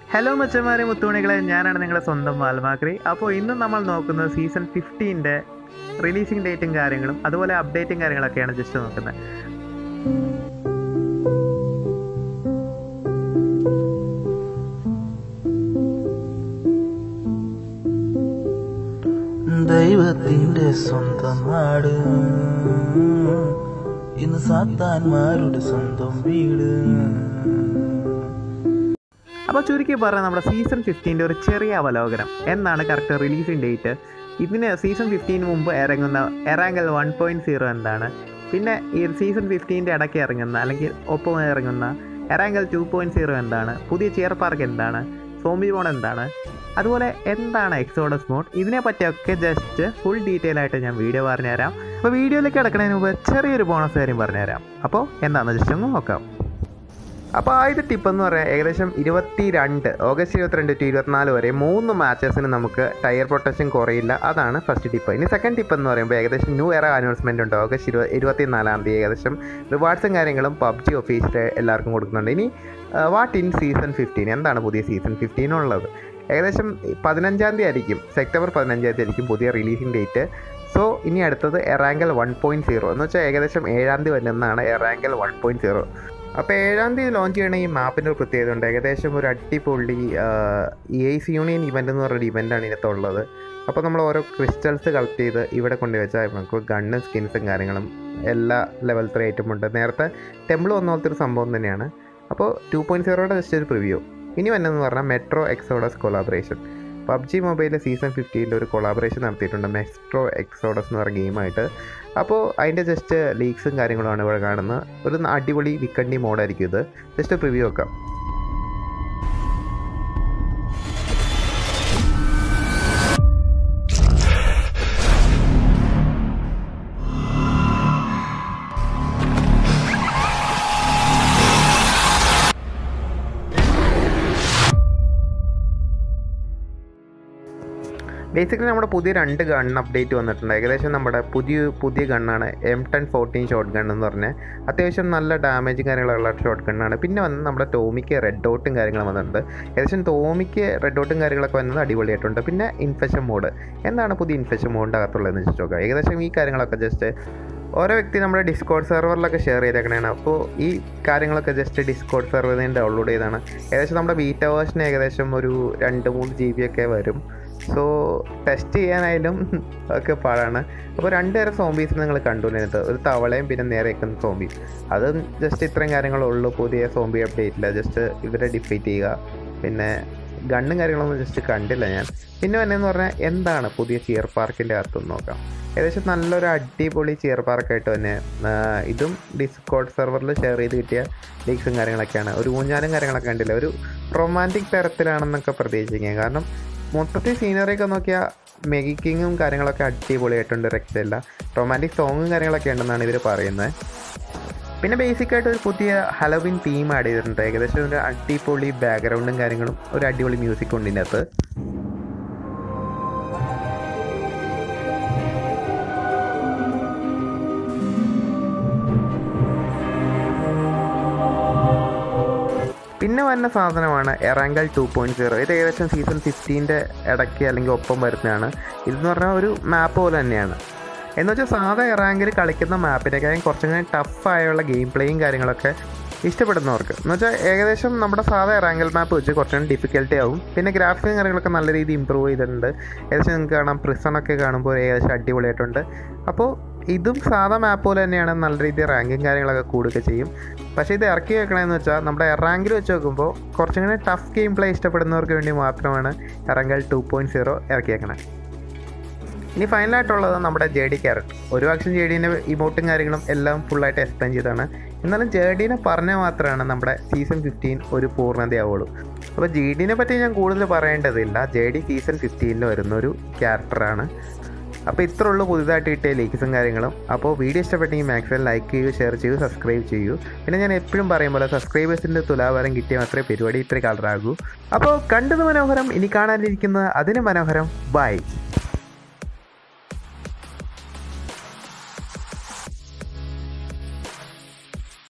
hello മച്ചന്മാരെ മുത്തുമണികളെ ഞാനാണ് നിങ്ങളുടെ സ്വന്തം വാൽമാക്രി അപ്പോൾ ഇന്ന് നമ്മൾ നോക്കുന്നത് സീസൺ ഫിഫ്റ്റീൻ്റെ റിലീസിംഗ് ഡേറ്റും കാര്യങ്ങളും അതുപോലെ അപ്ഡേറ്റും കാര്യങ്ങളൊക്കെയാണ് ജസ്റ്റ് നോക്കുന്നത് ദൈവത്തിന്റെ സ്വന്തം നാട് ഇന്ന് സാത്താന്മാരുടെ സ്വന്തം വീട് അപ്പോൾ ചുരുക്കി പറഞ്ഞാൽ നമ്മുടെ സീസൺ ഫിഫ്റ്റീൻ്റെ ഒരു ചെറിയ അവലോകനം എന്നാണ് കറക്റ്റ് റിലീസിംഗ് ഡേറ്റ് ഇതിന് സീസൺ ഫിഫ്റ്റീന് മുമ്പ് ഇറങ്ങുന്ന എറാങ്കൽ വൺ പോയിൻറ്റ് സീറോ എന്താണ് പിന്നെ ഈ സീസൺ ഫിഫ്റ്റീൻ്റെ ഇടയ്ക്ക് ഇറങ്ങുന്ന അല്ലെങ്കിൽ ഒപ്പം ഇറങ്ങുന്ന എറാങ്കൽ ടു പോയിൻറ്റ് സീറോ എന്താണ് പുതിയ ചിയർ പാർക്ക് എന്താണ് സോംബി മോഡ് എന്താണ് അതുപോലെ എന്താണ് എക്സോഡസ് മോഡ് ഇതിനെ പറ്റിയൊക്കെ ജസ്റ്റ് ഫുൾ ഡീറ്റെയിൽ ആയിട്ട് ഞാൻ വീഡിയോ പറഞ്ഞുതരാം അപ്പോൾ വീഡിയോയിലേക്ക് കിടക്കുന്നതിന് മുമ്പ് ചെറിയൊരു ബോണസ് കാര്യം പറഞ്ഞുതരാം അപ്പോൾ എന്താണെന്ന് ജസ്റ്റ് ഒന്ന് നോക്കാം അപ്പോൾ ആദ്യത്തെ ടിപ്പ് എന്ന് പറയാൻ ഏകദേശം ഇരുപത്തി രണ്ട് ഓഗസ്റ്റ് ഇരുപത്തിരണ്ട് ടു ഇരുപത്തിനാല് വരെ മൂന്ന് മാച്ചസിന് നമുക്ക് ടയർ പ്രൊട്ടക്ഷൻ കുറയില്ല അതാണ് ഫസ്റ്റ് ടിപ്പ് ഇനി സെക്കൻഡ് ടിപ്പ് എന്ന് പറയുമ്പോൾ ഏകദേശം ന്യൂ എറ അനൗൺസ്മെൻ്റ് ഉണ്ട് ഓഗസ്റ്റ് ഇരുപത് ഇരുപത്തിനാലാം തീയതി ഏകദേശം റിവാർഡ്സും കാര്യങ്ങളും പബ്ജി ഒഫീഷ്യൽ എല്ലാവർക്കും കൊടുക്കുന്നുണ്ട് ഇനി വാട്ട് ഇൻ സീസൺ ഫിഫ്റ്റീൻ എന്താണ് പുതിയ സീസൺ ഫിഫ്റ്റീൻ ഉള്ളത് ഏകദേശം പതിനഞ്ചാം തീയതി ആയിരിക്കും സെപ്റ്റംബർ പതിനഞ്ചാം തീയതി ആയിരിക്കും പുതിയ റിലീസിംഗ് ഡേറ്റ് സോ ഇനി അടുത്തത് എറാങ്കൽ വൺ പോയിൻറ്റ് സീറോ എന്ന് വെച്ചാൽ ഏകദേശം ഏഴാം തീയതി വരുന്നതാണ് എറാങ്കൽ വൺ പോയിൻറ്റ് സീറോ അപ്പോൾ ഏഴാം തീയതി ലോഞ്ച് ചെയ്യണ ഈ മാപ്പിൻ്റെ ഒരു പ്രത്യേകത ഉണ്ട് ഏകദേശം ഒരു അടിപൊളി E I C union event എന്ന് പറഞ്ഞൊരു ഇവൻ്റാണ് ഇതിനകത്തുള്ളത് അപ്പോൾ നമ്മൾ ഓരോ ക്രിസ്റ്റൽസ് കളക്ട് ചെയ്ത് ഇവിടെ കൊണ്ടുവച്ചാൽ നമുക്ക് ഗണ്ണും സ്കിൻസും കാര്യങ്ങളും എല്ലാ ലെവൽ ത്രീ ഐറ്റം ഉണ്ട് നേരത്തെ ടെമ്പിൾ വന്ന പോലത്തെ ഒരു സംഭവം തന്നെയാണ് അപ്പോൾ ടു പോയിൻറ്റ് സീറോയുടെ ജസ്റ്റ് ഒരു പ്രിവ്യൂ ഇനി വന്നെന്ന് പറഞ്ഞാൽ metro exodus collaboration PUBG mobile season ഫിഫ്റ്റീൻ്റെ ഒരു കൊളാബറേഷൻ നടത്തിയിട്ടുണ്ട് മെട്രോ എക്സോഡസ് എന്ന് പറഞ്ഞ ഗെയിമായിട്ട് അപ്പോൾ അതിൻ്റെ ജസ്റ്റ് ലീക്സും കാര്യങ്ങളുമാണ് ഇവിടെ കാണുന്നത് ഒരു അടിപൊളി വിക്കണ്ടി മോഡായിരിക്കും ഇത് ജസ്റ്റ് പ്രിവ്യൂ വെക്കാം ബേസിക്കലി നമ്മുടെ പുതിയ രണ്ട് ഗൺ അപ്ഡേറ്റ് വന്നിട്ടുണ്ട് ഏകദേശം നമ്മുടെ പുതിയ പുതിയ ഗണ്ണാണ് M ten fourteen shotgun എന്ന് പറഞ്ഞാൽ അത്യാവശ്യം നല്ല ഡാമേജും കാര്യങ്ങളുള്ള ഷോട്ട് ഗണ്ണാണ് പിന്നെ വന്ന് നമ്മുടെ ടോമിക്ക് റെഡ് ഡോട്ടും കാര്യങ്ങളും വന്നിട്ടുണ്ട് ഏകദേശം ടോമിക്ക് റെഡ് ഡോട്ടും കാര്യങ്ങളൊക്കെ വന്നത് അടിപൊളിയായിട്ടുണ്ട് പിന്നെ ഇൻഫെക്ഷൻ മോഡ് എന്താണ് പുതിയ ഇൻഫെക്ഷൻ മോഡിൻ്റെ അകത്തുള്ളതെന്ന് വെച്ച് നോക്കാം ഏകദേശം ഈ കാര്യങ്ങളൊക്കെ ജസ്റ്റ് ഓരോ വ്യക്തി നമ്മുടെ ഡിസ്കോഡ് സെർവറിലൊക്കെ ഷെയർ ചെയ്തേക്കണേണ് അപ്പോൾ ഈ കാര്യങ്ങളൊക്കെ ജസ്റ്റ് ഡിസ്കോഡ് സെർവറിൽ നിന്ന് ഡൗൺലോഡ് ചെയ്താണ് ഏകദേശം നമ്മുടെ ബീറ്റ വേർഷൻ ഏകദേശം ഒരു രണ്ട് മൂന്ന് ജി ബി ഒക്കെ വരും സോ ടെസ്റ്റ് ചെയ്യാനായാലും ഒക്കെ പാടാണ് അപ്പോൾ രണ്ട് തരം സോംബീസ് നിങ്ങൾ കണ്ടു ഇതിനകത്ത് ഒരു തവളയും പിന്നെ നേരെ വെക്കുന്ന സോംബി അത് ജസ്റ്റ് ഇത്രയും കാര്യങ്ങളുള്ളൂ പുതിയ സോംബി അപ്ഡേറ്റില്ല ജസ്റ്റ് ഇവരെ ഡിഫീറ്റ് ചെയ്യുക പിന്നെ ഗണ്ണും കാര്യങ്ങളൊന്നും ജസ്റ്റ് കണ്ടില്ല ഞാൻ പിന്നെ വന്നെന്ന് പറഞ്ഞാൽ എന്താണ് പുതിയ ചിയർ പാർക്കിൻ്റെ അകത്തൊന്ന് നോക്കാം ഏകദേശം നല്ലൊരു അടിപൊളി ചിയർ പാർക്കായിട്ട് തന്നെ ഇതും ഡിസ്കോഡ് സെർവറിൽ ഷെയർ ചെയ്ത് കിട്ടിയ ലീക്സും കാര്യങ്ങളൊക്കെയാണ് ഒരു ഊഞ്ഞാലും കാര്യങ്ങളൊക്കെ കണ്ടില്ല ഒരു റൊമാൻറ്റിക് തരത്തിലാണെന്നൊക്കെ പ്രതീക്ഷിക്കുക കാരണം മൊത്തത്തിൽ സീനറിയൊക്കെ നോക്കിയാൽ മേക്കിങ്ങും കാര്യങ്ങളൊക്കെ അടിപൊളിയായിട്ടുണ്ട് രക്ഷയില്ല റൊമാൻറ്റിക് സോങ്ങും കാര്യങ്ങളൊക്കെ ഉണ്ടെന്നാണ് ഇവർ പറയുന്നത് പിന്നെ ബേസിക്കായിട്ട് ഒരു പുതിയ ഹലോവിൻ തീം ആഡ് ചെയ്തിട്ടുണ്ട് ഏകദേശം ഒരു അടിപൊളി ബാക്ക്ഗ്രൗണ്ടും കാര്യങ്ങളും ഒരു അടിപൊളി മ്യൂസിക്കും ഉണ്ട് ഇതിനകത്ത് പിന്നെ വന്ന സാധനമാണ് എറാങ്കൽ ടു പോയിൻറ്റ് സീറോ ഇത് ഏകദേശം സീസൺ ഫിഫ്റ്റീൻ്റെ ഇടയ്ക്ക് അല്ലെങ്കിൽ ഒപ്പം വരുന്നതാണ് ഇതെന്ന് പറഞ്ഞാൽ ഒരു മാപ്പ് പോലെ തന്നെയാണ് എന്ന് വെച്ചാൽ സാധാ എറാങ്കിൽ കളിക്കുന്ന മാപ്പിനേക്കാളും കുറച്ചും കൂടി ടഫായുള്ള ഗെയിം പ്ലേയും കാര്യങ്ങളൊക്കെ ഇഷ്ടപ്പെടുന്നവർക്ക് എന്ന് വെച്ചാൽ ഏകദേശം നമ്മുടെ സാധാ റാങ്കൽ മാപ്പ് വെച്ച് കുറച്ചുകൂടി ഡിഫിക്കൽട്ടി ആവും പിന്നെ ഗ്രാഫിക്സും കാര്യങ്ങളൊക്കെ നല്ല രീതിയിൽ ഇമ്പ്രൂവ് ചെയ്തിട്ടുണ്ട് ഏകദേശം നിങ്ങൾക്ക് കാണാം പ്രിസണൊക്കെ കാണുമ്പോൾ ഏകദേശം അടിപൊളിയായിട്ടുണ്ട് അപ്പോൾ ഇതും സാധാ മാപ്പ് പോലെ തന്നെയാണ് നല്ല രീതിയിൽ റാങ്കിങ് കാര്യങ്ങളൊക്കെ കൂടുക ചെയ്യും പക്ഷേ ഇത് ഇറക്കി വെക്കണമെന്ന് വെച്ചാൽ നമ്മുടെ റാങ്കിൽ വെച്ച് നോക്കുമ്പോൾ കുറച്ചും കൂടി ടഫ് ഗെയിം പ്ലേ ഇഷ്ടപ്പെടുന്നവർക്ക് വേണ്ടി മാത്രമാണ് എറങ്കൽ ടു പോയിൻറ്റ് സീറോ ഇറക്കി വെക്കണേ ഇനി ഫൈനലായിട്ടുള്ളത് നമ്മുടെ ജെ ഡി ക്യാരറ്റ് ഒരു പക്ഷം ജെ ഡീൻ്റെ ഇമോട്ടും കാര്യങ്ങളും എല്ലാം ഫുള്ളായിട്ട് എക്സ്പ്ലെയിൻ ചെയ്താണ് എന്നാലും ജെ ഡീനെ പറഞ്ഞാൽ മാത്രമാണ് നമ്മുടെ സീസൺ ഫിഫ്റ്റീൻ ഒരു പൂർണ്ണതയാവുള്ളൂ അപ്പോൾ ജെ ഡീനെ പറ്റി ഞാൻ കൂടുതൽ പറയേണ്ടതില്ല ജെ ഡി സീസൺ ഫിഫ്റ്റീനിൽ വരുന്ന ഒരു ക്യാരക്ടറാണ് അപ്പോൾ ഇത്ര ഉള്ളൂ പുതുതായിട്ട് കിട്ടിയ ലീക്സും കാര്യങ്ങളും അപ്പോൾ വീഡിയോ ഇഷ്ടപ്പെട്ടെങ്കിൽ മാക്സിമം ലൈക്ക് ചെയ്യൂ ഷെയർ ചെയ്യൂ സബ്സ്ക്രൈബ് ചെയ്യൂ പിന്നെ ഞാൻ എപ്പോഴും പറയും പോലെ സബ്സ്ക്രൈബേഴ്സിൻ്റെ തുലാഭാരം കിട്ടിയ മാത്രമേ പരിപാടി ഇത്ര കളറാകൂ അപ്പോൾ കണ്ടത് മനോഹരം ഇനി കാണാനിരിക്കുന്നത് അതിന് മനോഹരം ബൈ